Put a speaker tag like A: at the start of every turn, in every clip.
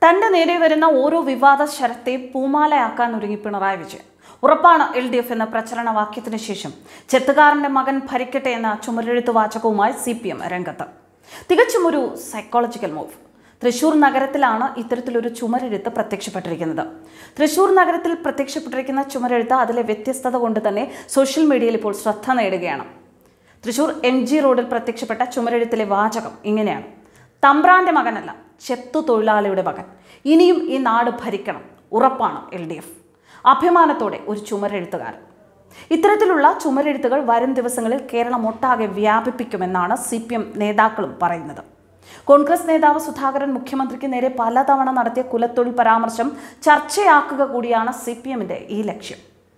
A: തന്റെ നേരെ വരുന്ന ഓരോ വിവാദ ശരത്തെ പൂമാലയാക്കാൻ ഒരുങ്ങി പിണറായി വിജയൻ ഉറപ്പാണ് എൽ ഡി എഫ് എന്ന പ്രചരണ വാക്യത്തിന് ശേഷം ചെത്തുകാരന്റെ മകൻ ഭരിക്കട്ടെ എന്ന ചുമരെഴുത്ത് വാചകവുമായി സി പി എം രംഗത്ത് തികച്ചും ഒരു സൈക്കോളജിക്കൽ മൂവ് തൃശൂർ നഗരത്തിലാണ് ഇത്തരത്തിലൊരു ചുമരെഴുത്ത് പ്രത്യക്ഷപ്പെട്ടിരിക്കുന്നത് തൃശൂർ നഗരത്തിൽ പ്രത്യക്ഷപ്പെട്ടിരിക്കുന്ന ചുമരെഴുത്ത് അതിലെ വ്യത്യസ്തത കൊണ്ട് തന്നെ സോഷ്യൽ മീഡിയയിൽ ഇപ്പോൾ ശ്രദ്ധ നേടുകയാണ് തൃശൂർ എം ജി റോഡിൽ പ്രത്യക്ഷപ്പെട്ട ചുമരെഴുത്തിലെ വാചകം ഇങ്ങനെയാണ് തമ്പ്രാന്റെ മകനല്ല ചെത്തു തൊഴിലാളിയുടെ മകൻ ഇനിയും ഈ നാട് ഭരിക്കണം ഉറപ്പാണ് എൽ ഡി എഫ് അഭിമാനത്തോടെ ഒരു ചുമരെഴുത്തുകാരൻ ഇത്തരത്തിലുള്ള ചുമരെഴുത്തുകൾ വരും ദിവസങ്ങളിൽ കേരളം ഒട്ടാകെ വ്യാപിപ്പിക്കുമെന്നാണ് സി പി എം നേതാക്കളും പറയുന്നത് കോൺഗ്രസ് നേതാവ് സുധാകരൻ മുഖ്യമന്ത്രിക്ക് നേരെ പലതവണ നടത്തിയ കുലത്തൊഴിൽ പരാമർശം ചർച്ചയാക്കുക കൂടിയാണ് സി പി എമ്മിന്റെ ഈ ലക്ഷ്യം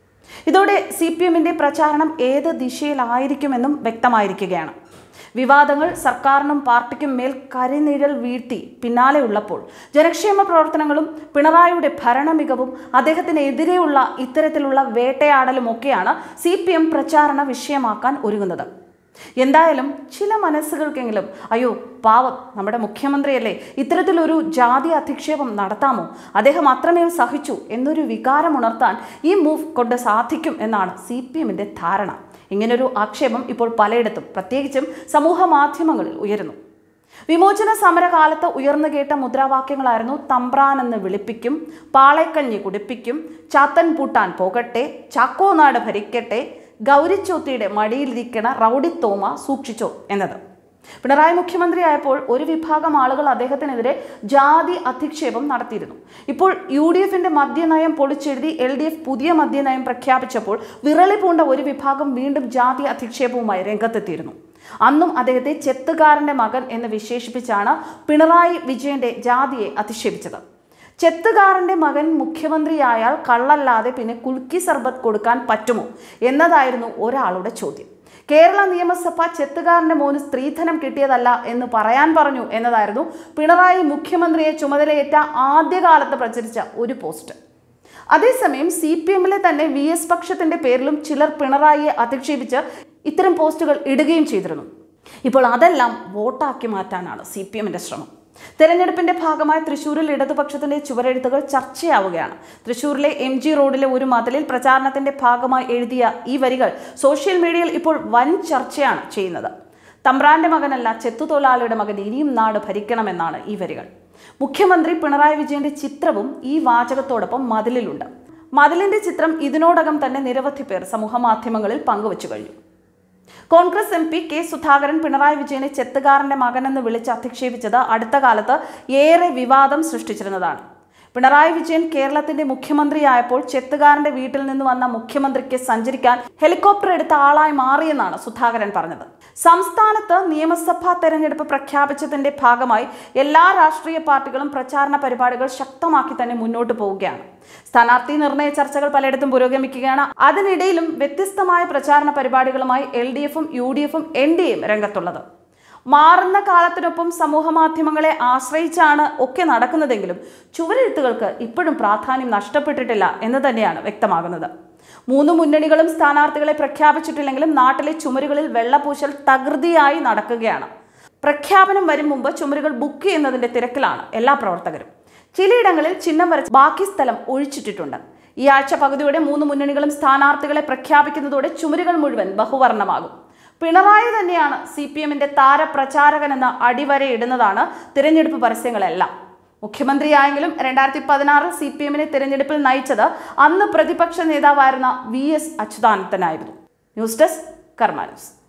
A: ഇതോടെ സി പി എമ്മിന്റെ പ്രചാരണം ഏത് ദിശയിലായിരിക്കുമെന്നും വ്യക്തമായിരിക്കുകയാണ് വിവാദങ്ങൾ സർക്കാരിനും പാർട്ടിക്കും മേൽ കരിനിഴൽ വീഴ്ത്തി പിന്നാലെ ഉള്ളപ്പോൾ ജനക്ഷേമ പ്രവർത്തനങ്ങളും പിണറായിയുടെ ഭരണമികവും അദ്ദേഹത്തിനെതിരെയുള്ള ഇത്തരത്തിലുള്ള വേട്ടയാടലും ഒക്കെയാണ് സി പി എം പ്രചാരണ വിഷയമാക്കാൻ ഒരുങ്ങുന്നത് എന്തായാലും ചില മനസ്സുകൾക്കെങ്കിലും അയ്യോ പാവം നമ്മുടെ മുഖ്യമന്ത്രിയല്ലേ ഇത്തരത്തിലൊരു ജാതി അധിക്ഷേപം നടത്താമോ അദ്ദേഹം അത്രമേൽ സഹിച്ചു എന്നൊരു വികാരം ഉണർത്താൻ ഈ മൂവ് കൊണ്ട് സാധിക്കും എന്നാണ് സി പി എമ്മിൻ്റെ ധാരണ ഇങ്ങനൊരു ആക്ഷേപം ഇപ്പോൾ പലയിടത്തും പ്രത്യേകിച്ചും സമൂഹ മാധ്യമങ്ങളിൽ ഉയരുന്നു വിമോചന സമരകാലത്ത് ഉയർന്നു കേട്ട മുദ്രാവാക്യങ്ങളായിരുന്നു തമ്പ്രാൻ എന്ന് വിളിപ്പിക്കും പാളയക്കഞ്ഞി കുടിപ്പിക്കും ചാത്തൻ പൂട്ടാൻ പോകട്ടെ ചാക്കോനാട് ഭരിക്കട്ടെ ഗൗരിച്ചോത്തിയുടെ മടിയിലിരിക്കണ റൗഡി തോമ സൂക്ഷിച്ചോ എന്നത് പിണറായി മുഖ്യമന്ത്രിയായപ്പോൾ ഒരു വിഭാഗം ആളുകൾ അദ്ദേഹത്തിനെതിരെ ജാതി അധിക്ഷേപം നടത്തിയിരുന്നു ഇപ്പോൾ യു ഡി എഫിന്റെ മദ്യനയം പൊളിച്ചെഴുതി എൽ ഡി എഫ് പുതിയ മദ്യനയം പ്രഖ്യാപിച്ചപ്പോൾ വിറളി പൂണ്ട ഒരു വിഭാഗം വീണ്ടും ജാതി അധിക്ഷേപവുമായി രംഗത്തെത്തിയിരുന്നു അന്നും അദ്ദേഹത്തെ ചെത്തുകാരന്റെ മകൻ എന്ന് വിശേഷിപ്പിച്ചാണ് പിണറായി വിജയന്റെ ജാതിയെ അധിക്ഷേപിച്ചത് ചെത്തുകാരന്റെ മകൻ മുഖ്യമന്ത്രിയായാൽ കള്ളല്ലാതെ പിന്നെ കുൽക്കി സർബത്ത് കൊടുക്കാൻ പറ്റുമോ എന്നതായിരുന്നു ഒരാളുടെ ചോദ്യം കേരള നിയമസഭ ചെത്തുകാരന്റെ മോന് സ്ത്രീധനം കിട്ടിയതല്ല എന്ന് പറയാൻ പറഞ്ഞു എന്നതായിരുന്നു പിണറായി മുഖ്യമന്ത്രിയെ ചുമതലയേറ്റ ആദ്യകാലത്ത് പ്രചരിച്ച ഒരു പോസ്റ്റ് അതേസമയം സി പി എമ്മിലെ തന്നെ വി എസ് പക്ഷത്തിന്റെ പേരിലും ചിലർ പിണറായിയെ അധിക്ഷേപിച്ച് ഇത്തരം പോസ്റ്റുകൾ ഇടുകയും ചെയ്തിരുന്നു ഇപ്പോൾ അതെല്ലാം വോട്ടാക്കി മാറ്റാനാണ് സി പി എമ്മിന്റെ ശ്രമം തെരഞ്ഞെടുപ്പിന്റെ ഭാഗമായി തൃശൂരിൽ ഇടതുപക്ഷത്തിന്റെ ചുവരെഴുത്തുകൾ ചർച്ചയാവുകയാണ് തൃശൂരിലെ എം ജി റോഡിലെ ഒരു മതിലിൽ പ്രചാരണത്തിന്റെ ഭാഗമായി എഴുതിയ ഈ വരികൾ സോഷ്യൽ മീഡിയയിൽ ഇപ്പോൾ വൻ ചർച്ചയാണ് ചെയ്യുന്നത് തമ്പ്രാന്റെ മകനല്ല ചെത്തുതൊഴിലാളിയുടെ മകൻ ഇനിയും നാട് ഭരിക്കണമെന്നാണ് ഈ വരികൾ മുഖ്യമന്ത്രി പിണറായി വിജയന്റെ ചിത്രവും ഈ വാചകത്തോടൊപ്പം മതിലിലുണ്ട് മതിലിന്റെ ചിത്രം ഇതിനോടകം തന്നെ നിരവധി പേർ സമൂഹ മാധ്യമങ്ങളിൽ പങ്കുവച്ചു കഴിഞ്ഞു Congress M P K Sudhakaran Pinarayi വിജയനെ ചെത്തുകാരന്റെ മകനെന്ന് വിളിച്ച് അധിക്ഷേപിച്ചത് അടുത്ത കാലത്ത് ഏറെ വിവാദം സൃഷ്ടിച്ചിരുന്നതാണ് പിണറായി വിജയൻ കേരളത്തിന്റെ മുഖ്യമന്ത്രിയായപ്പോൾ ചെത്തുകാരന്റെ വീട്ടിൽ നിന്ന് വന്ന മുഖ്യമന്ത്രിക്ക് സഞ്ചരിക്കാൻ ഹെലികോപ്റ്റർ എടുത്ത ആളായി മാറിയെന്നാണ് സുധാകരൻ പറഞ്ഞത് സംസ്ഥാനത്ത് നിയമസഭാ തെരഞ്ഞെടുപ്പ് പ്രഖ്യാപിച്ചതിന്റെ ഭാഗമായി എല്ലാ രാഷ്ട്രീയ പാർട്ടികളും പ്രചാരണ പരിപാടികൾ ശക്തമാക്കി തന്നെ മുന്നോട്ട് പോവുകയാണ് സ്ഥാനാർത്ഥി നിർണയ ചർച്ചകൾ പലയിടത്തും പുരോഗമിക്കുകയാണ് അതിനിടയിലും വ്യത്യസ്തമായ പ്രചാരണ പരിപാടികളുമായി എൽ ഡി എഫും യു ഡി എഫും എൻ ഡി എയും രംഗത്തുള്ളത് മാറുന്ന കാലത്തിനൊപ്പം സമൂഹ മാധ്യമങ്ങളെ ആശ്രയിച്ചാണ് ഒക്കെ നടക്കുന്നതെങ്കിലും ചുവരെഴുത്തുകൾക്ക് ഇപ്പോഴും പ്രാധാന്യം നഷ്ടപ്പെട്ടിട്ടില്ല എന്ന് തന്നെയാണ് വ്യക്തമാകുന്നത് മൂന്ന് മുന്നണികളും സ്ഥാനാർത്ഥികളെ പ്രഖ്യാപിച്ചിട്ടില്ലെങ്കിലും നാട്ടിലെ ചുമരുകളിൽ വെള്ളപൂശൽ തകൃതിയായി നടക്കുകയാണ് പ്രഖ്യാപനം വരും മുമ്പ് ചുമരുകൾ ബുക്ക് ചെയ്യുന്നതിന്റെ തിരക്കിലാണ് എല്ലാ പ്രവർത്തകരും ചിലയിടങ്ങളിൽ ചിഹ്നം വരച്ച് ബാക്കി സ്ഥലം ഒഴിച്ചിട്ടിട്ടുണ്ട് ഈ ആഴ്ച പകുതിയോടെ മൂന്ന് മുന്നണികളും സ്ഥാനാർത്ഥികളെ പ്രഖ്യാപിക്കുന്നതോടെ ചുമരുകൾ മുഴുവൻ ബഹുവർണ്ണമാകും പിണറായി തന്നെയാണ് സി പി എമ്മിന്റെ താരപ്രചാരകനെന്ന് അടിവരയിടുന്നതാണ് തിരഞ്ഞെടുപ്പ് പരസ്യങ്ങളെല്ലാം മുഖ്യമന്ത്രിയായെങ്കിലും രണ്ടായിരത്തി പതിനാറിൽ സി പി എമ്മിനെ തിരഞ്ഞെടുപ്പിൽ നയിച്ചത് അന്ന് പ്രതിപക്ഷ നേതാവായിരുന്ന വി എസ് അച്യുതാനന്ദനായിരുന്നു ന്യൂസ് ഡെസ്ക് കർമ്മ ന്യൂസ്